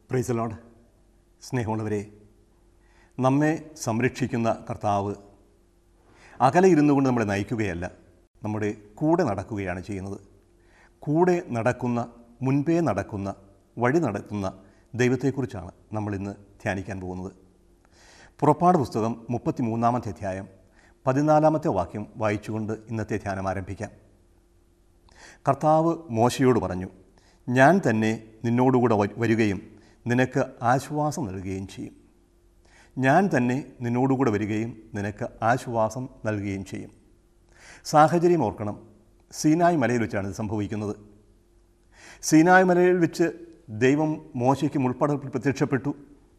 പ്രൈസലോട് സ്നേഹമുള്ളവരെ നമ്മെ സംരക്ഷിക്കുന്ന കർത്താവ് അകലെ ഇരുന്നു കൊണ്ട് നമ്മളെ നയിക്കുകയല്ല നമ്മുടെ കൂടെ നടക്കുകയാണ് ചെയ്യുന്നത് കൂടെ നടക്കുന്ന മുൻപേ നടക്കുന്ന വഴി നടത്തുന്ന ദൈവത്തെക്കുറിച്ചാണ് നമ്മളിന്ന് ധ്യാനിക്കാൻ പോകുന്നത് പുറപ്പാട് പുസ്തകം മുപ്പത്തി മൂന്നാമത്തെ അധ്യായം പതിനാലാമത്തെ വാക്യം വായിച്ചുകൊണ്ട് ഇന്നത്തെ ധ്യാനം ആരംഭിക്കാം കർത്താവ് മോശയോട് പറഞ്ഞു ഞാൻ തന്നെ നിന്നോടുകൂടെ വ- വരികയും നിനക്ക് ആശ്വാസം നൽകുകയും ചെയ്യും ഞാൻ തന്നെ നിന്നോടുകൂടെ വരികയും നിനക്ക് ആശ്വാസം നൽകുകയും ചെയ്യും സാഹചര്യം ഓർക്കണം സീനായ് മലയിൽ വെച്ചാണ് ഇത് സംഭവിക്കുന്നത് സീനായ് മലയിൽ വെച്ച് ദൈവം മോശയ്ക്ക് മുൾപ്പടർപ്പിൽ പ്രത്യക്ഷപ്പെട്ടു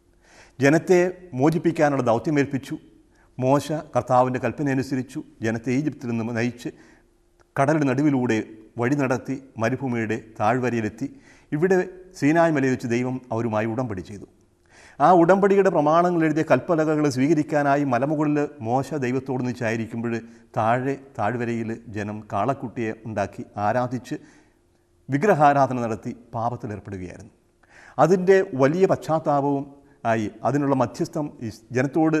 ജനത്തെ മോചിപ്പിക്കാനുള്ള ദൗത്യമേൽപ്പിച്ചു മോശ കർത്താവിൻ്റെ കൽപ്പന അനുസരിച്ചു ജനത്തെ ഈജിപ്തിൽ നിന്ന് നയിച്ച് കടലിന് നടുവിലൂടെ വഴി നടത്തി മരുഭൂമിയുടെ താഴ്വരയിലെത്തി ഇവിടെ സീനായ് മലയിൽ വെച്ച് ദൈവം അവരുമായി ഉടമ്പടി ചെയ്തു ആ ഉടമ്പടിയുടെ പ്രമാണങ്ങൾ എഴുതിയ കൽപ്പലകൾ സ്വീകരിക്കാനായി മലമുകളിൽ മോശ ദൈവത്തോട് നിച്ചായിരിക്കുമ്പോൾ താഴെ താഴ്വരയിൽ ജനം കാളക്കുട്ടിയെ ഉണ്ടാക്കി ആരാധിച്ച് വിഗ്രഹാരാധന നടത്തി പാപത്തിലേർപ്പെടുകയായിരുന്നു അതിൻ്റെ വലിയ പശ്ചാത്താപവും ആയി അതിനുള്ള മധ്യസ്ഥം ഈ ജനത്തോട്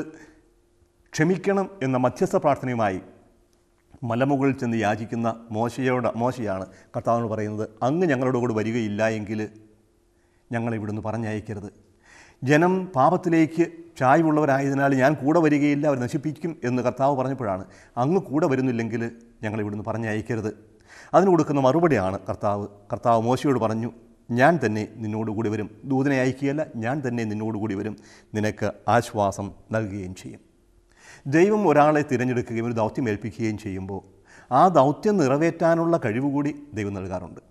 ക്ഷമിക്കണം എന്ന മധ്യസ്ഥ പ്രാർത്ഥനയുമായി മലമുകളിൽ ചെന്ന് യാചിക്കുന്ന മോശയോട് മോശയാണ് കർത്താവിനോട് പറയുന്നത് അങ്ങ് ഞങ്ങളോട് കൂടെ വരികയില്ല എങ്കിൽ ഞങ്ങളെ ഇവിടുന്ന് പറഞ്ഞയക്കരുത് ജനം പാപത്തിലേക്ക് ചായ്വുള്ളവരായതിനാൽ ഞാൻ കൂടെ വരികയില്ല അവർ നശിപ്പിക്കും എന്ന് കർത്താവ് പറഞ്ഞപ്പോഴാണ് അങ്ങ് കൂടെ വരുന്നില്ലെങ്കിൽ ഞങ്ങൾ ഇവിടുന്ന് പറഞ്ഞയക്കരുത് അതിന് കൊടുക്കുന്ന മറുപടിയാണ് കർത്താവ് കർത്താവ് മോശയോട് പറഞ്ഞു ഞാൻ തന്നെ നിന്നോട് കൂടി വരും ദൂതനെ അയക്കുകയല്ല ഞാൻ തന്നെ നിന്നോട് കൂടി വരും നിനക്ക് ആശ്വാസം നൽകുകയും ചെയ്യും ദൈവം ഒരാളെ തിരഞ്ഞെടുക്കുകയും ഒരു ദൗത്യം ഏൽപ്പിക്കുകയും ചെയ്യുമ്പോൾ ആ ദൗത്യം നിറവേറ്റാനുള്ള കഴിവ് കൂടി ദൈവം നൽകാറുണ്ട്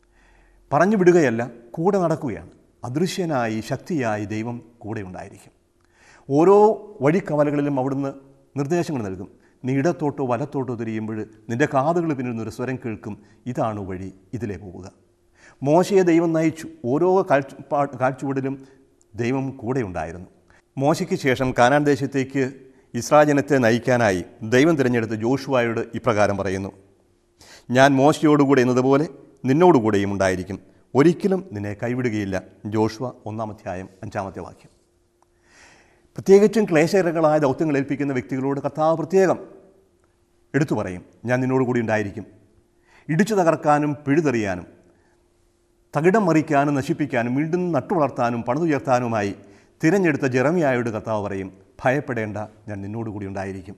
പറഞ്ഞു വിടുകയല്ല കൂടെ നടക്കുകയാണ് അദൃശ്യനായി ശക്തിയായി ദൈവം കൂടെ ഉണ്ടായിരിക്കും ഓരോ വഴിക്കവലകളിലും അവിടുന്ന് നിർദ്ദേശങ്ങൾ നൽകും നീ ഇടത്തോട്ടോ വലത്തോട്ടോ തിരിയുമ്പോൾ നിന്റെ കാതുകൾ പിന്നിൽ നിന്നൊരു സ്വരം കേൾക്കും ഇതാണ് വഴി ഇതിലേ പോവുക മോശയെ ദൈവം നയിച്ചു ഓരോ കാഴ്ച കാഴ്ചപ്പാടിലും ദൈവം കൂടെ ഉണ്ടായിരുന്നു മോശയ്ക്ക് ശേഷം കാനാൻ ദേശത്തേക്ക് ഇസ്രായേൽ ജനത്തെ നയിക്കാനായി ദൈവം തിരഞ്ഞെടുത്ത ജോഷുവായോട് ഇപ്രകാരം പറയുന്നു ഞാൻ മോശയോടുകൂടെ എന്നതുപോലെ നിന്നോടുകൂടെയും ഉണ്ടായിരിക്കും ഒരിക്കലും നിന്നെ കൈവിടുകയില്ല ജോഷുവ ഒന്നാം അധ്യായം അഞ്ചാമത്തെ വാക്യം പ്രത്യേകിച്ചും ക്ലേശകരങ്ങളായ ദൗത്യങ്ങൾ ഏൽപ്പിക്കുന്ന വ്യക്തികളോട് കർത്താവ് പ്രത്യേകം എടുത്തു പറയും ഞാൻ നിന്നോട് കൂടി ഉണ്ടായിരിക്കും ഇടിച്ചു തകർക്കാനും പിഴുതെറിയാനും തകിടം മറിക്കാനും നശിപ്പിക്കാനും വീണ്ടും നട്ടുവളർത്താനും പണിതുയർത്താനുമായി തിരഞ്ഞെടുത്ത ജെറമിയായോട് കർത്താവ് പറയും ഭയപ്പെടേണ്ട ഞാൻ നിന്നോട് കൂടി ഉണ്ടായിരിക്കും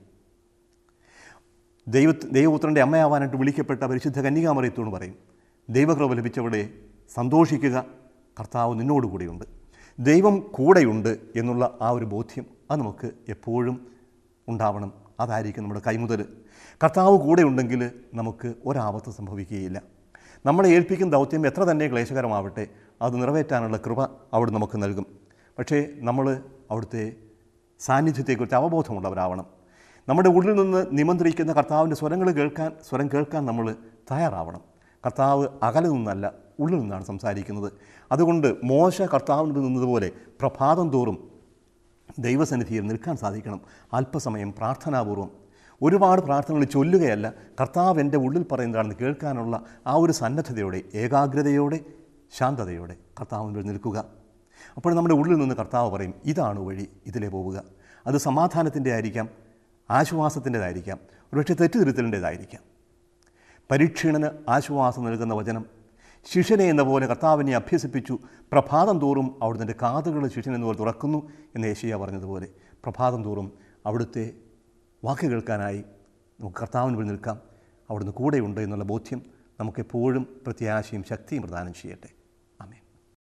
ദൈവ ദൈവപുത്രൻ്റെ അമ്മയാവാനായിട്ട് വിളിക്കപ്പെട്ട പരിശുദ്ധ കന്യകാമറിയത്തോട് പറയും ദൈവകൃപ ലഭിച്ചവളെ സന്തോഷിക്കുക കർത്താവ് നിന്നോട് കൂടിയുണ്ട് ദൈവം കൂടെയുണ്ട് എന്നുള്ള ആ ഒരു ബോധ്യം അത് നമുക്ക് എപ്പോഴും ഉണ്ടാവണം അതായിരിക്കും നമ്മുടെ കൈമുതൽ കർത്താവ് കൂടെ ഉണ്ടെങ്കിൽ നമുക്ക് ഒരാപത്ത് സംഭവിക്കുകയില്ല നമ്മളെ ഏൽപ്പിക്കുന്ന ദൗത്യം എത്ര തന്നെ ക്ലേശകരമാവട്ടെ അത് നിറവേറ്റാനുള്ള കൃപ അവിടെ നമുക്ക് നൽകും പക്ഷേ നമ്മൾ അവിടുത്തെ സാന്നിധ്യത്തെക്കുറിച്ച് അവബോധമുള്ളവരാവണം നമ്മുടെ ഉള്ളിൽ നിന്ന് നിമന്ത്രിക്കുന്ന കർത്താവിൻ്റെ സ്വരങ്ങൾ കേൾക്കാൻ സ്വരം കേൾക്കാൻ നമ്മൾ തയ്യാറാവണം കർത്താവ് അകലെ നിന്നല്ല ഉള്ളിൽ നിന്നാണ് സംസാരിക്കുന്നത് അതുകൊണ്ട് മോശ കർത്താവിൻ്റെ നിന്നതുപോലെ പ്രഭാതം തോറും ദൈവസന്നിധിയിൽ നിൽക്കാൻ സാധിക്കണം അല്പസമയം പ്രാർത്ഥനാപൂർവം ഒരുപാട് പ്രാർത്ഥനകൾ ചൊല്ലുകയല്ല കർത്താവ് എൻ്റെ ഉള്ളിൽ പറയുന്നതാണെന്ന് കേൾക്കാനുള്ള ആ ഒരു സന്നദ്ധതയോടെ ഏകാഗ്രതയോടെ ശാന്തതയോടെ കർത്താവിൻ്റെ നിൽക്കുക അപ്പോൾ നമ്മുടെ ഉള്ളിൽ നിന്ന് കർത്താവ് പറയും ഇതാണ് വഴി ഇതിലേ പോവുക അത് സമാധാനത്തിൻ്റെ ആയിരിക്കാം ആശ്വാസത്തിൻ്റെതായിരിക്കാം ഒരുപക്ഷെ തെറ്റുതിരുത്തലിൻ്റെതായിരിക്കാം പരീക്ഷണന് ആശ്വാസം നൽകുന്ന വചനം ശിഷ്യനെ എന്ന പോലെ കർത്താവിനെ അഭ്യസിപ്പിച്ചു പ്രഭാതം തോറും അവിടുത്തെ കാതുകൾ ശിഷ്യൻ എന്ന പോലെ തുറക്കുന്നു എന്ന് ഏഷ്യ പറഞ്ഞതുപോലെ പ്രഭാതം തോറും അവിടുത്തെ വാക്ക് കേൾക്കാനായി നമുക്ക് കർത്താവിന് മുന്നിൽ നിൽക്കാം അവിടുന്ന് കൂടെയുണ്ട് എന്നുള്ള ബോധ്യം നമുക്കെപ്പോഴും പ്രത്യാശയും ശക്തിയും പ്രദാനം ചെയ്യട്ടെ